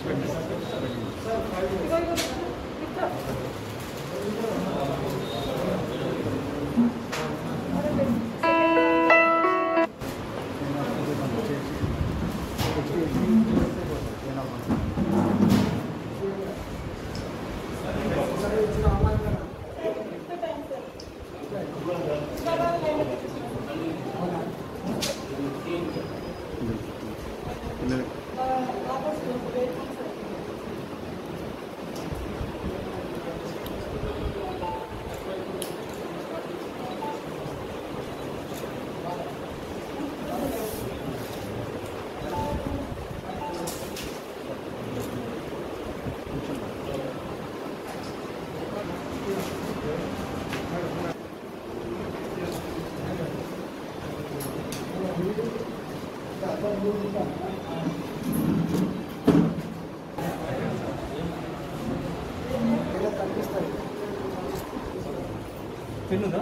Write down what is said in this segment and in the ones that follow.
పెన్నుందా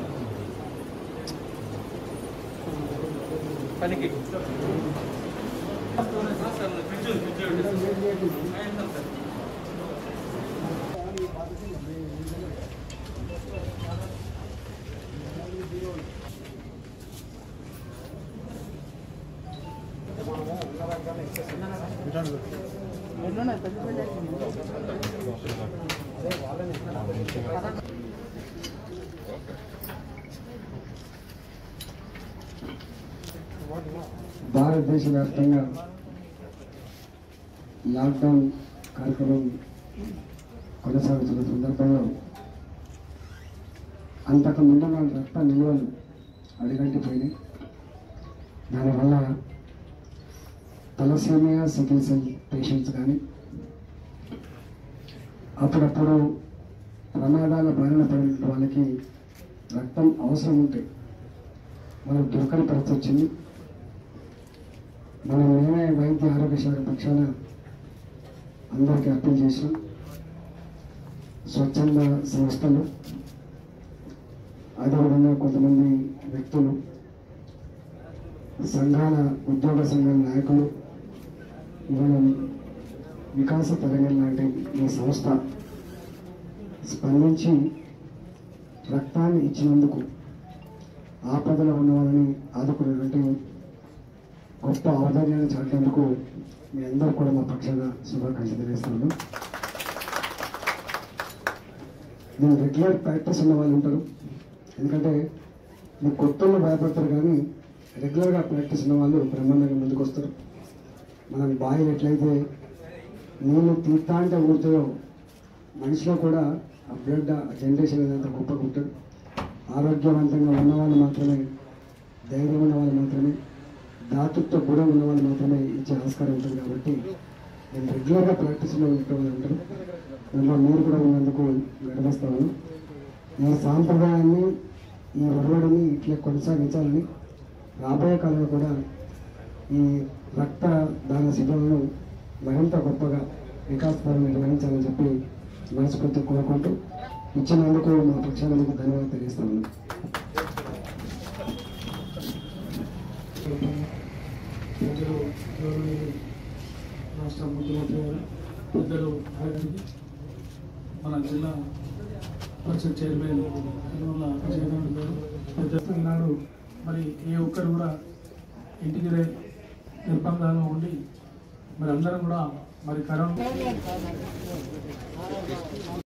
పనికి ఫ్రిడ్జ్ ఉంది ఫ్రిడ్జ్ ఉంది భారతదేశ వ్యాప్తంగా లాక్డౌన్ కార్యక్రమం కొనసాగుతున్న సందర్భంలో అంతకు ముందు మన రక్త నిల్వలు అడిగంటిపోయినాయి దానివల్ల తలసేమియా సికిల్ సెల్ పేషెంట్స్ కానీ అప్పుడప్పుడు ప్రమాదాల బారిన పడిన వాళ్ళకి రక్తం అవసరం ఉంటే మనకు దొరకని పరిస్థితి వచ్చింది మనం మేమే వైద్య ఆరోగ్య శాఖ పక్షాన అందరికీ అప్పీల్ చేసాం స్వచ్ఛంద సంస్థలు అదేవిధంగా కొంతమంది వ్యక్తులు సంఘాల ఉద్యోగ సంఘాల నాయకులు ఇవాళ వికాస తెలంగాణ లాంటి ఈ సంస్థ స్పందించి రక్తాన్ని ఇచ్చినందుకు ఆపదలో ఉన్న వాళ్ళని ఆదుకున్నటువంటి గొప్ప ఔదార్యాన్ని చాటేందుకు మీ అందరూ కూడా మా పక్షాన శుభాకాంక్షలు తెలియజేస్తున్నాను నేను రెగ్యులర్ ప్రాక్టీస్ ఉన్న వాళ్ళు ఉంటారు ఎందుకంటే మీ కొత్తలో భయపడతారు కానీ రెగ్యులర్గా ప్రాక్టీస్ ఉన్న వాళ్ళు బ్రహ్మాండంగా ముందుకు వస్తారు మనం బాయిలు ఎట్లయితే నీళ్ళు తీర్థా అంటే ఊరుతాయో మనిషిలో కూడా ఆ బ్లడ్ ఆ జనరేషన్ అనేది గొప్పగా ఉంటుంది ఆరోగ్యవంతంగా ఉన్నవాళ్ళు మాత్రమే ధైర్యం ఉన్న వాళ్ళు మాత్రమే దాతృత్వ గుణం ఉన్న వాళ్ళు మాత్రమే ఇచ్చే ఆస్కారం ఉంటుంది కాబట్టి నేను రెగ్యులర్గా ప్రాక్టీస్లో ఉంటే వాళ్ళు ఉంటారు దాంట్లో మీరు కూడా ఉన్నందుకు గర్వస్తాను ఈ సాంప్రదాయాన్ని ఈ ఒరవడిని ఇట్లా కొనసాగించాలని రాబోయే కాలంలో కూడా ఈ రక్త దాన శిబిరాలను మరింత గొప్పగా వికాసపరం నిర్వహించాలని చెప్పి మనస్ఫూర్తి కోరుకుంటూ ఇచ్చినందుకు మా పక్షాన మీకు ధన్యవాదాలు తెలియజేస్తాను ప్రజలు గౌరవనీయులు రాష్ట్ర ముఖ్యమంత్రి గారు పెద్దలు ఆగండి మన జిల్లా పరిషత్ చైర్మన్ యనమల జగన్ గారు పెద్ద ఈనాడు మరి ఏ ఒక్కరు కూడా ఇంటికి రే- నిర్బంధంగా ఉండి మరి అందరం కూడా మరి కరోనా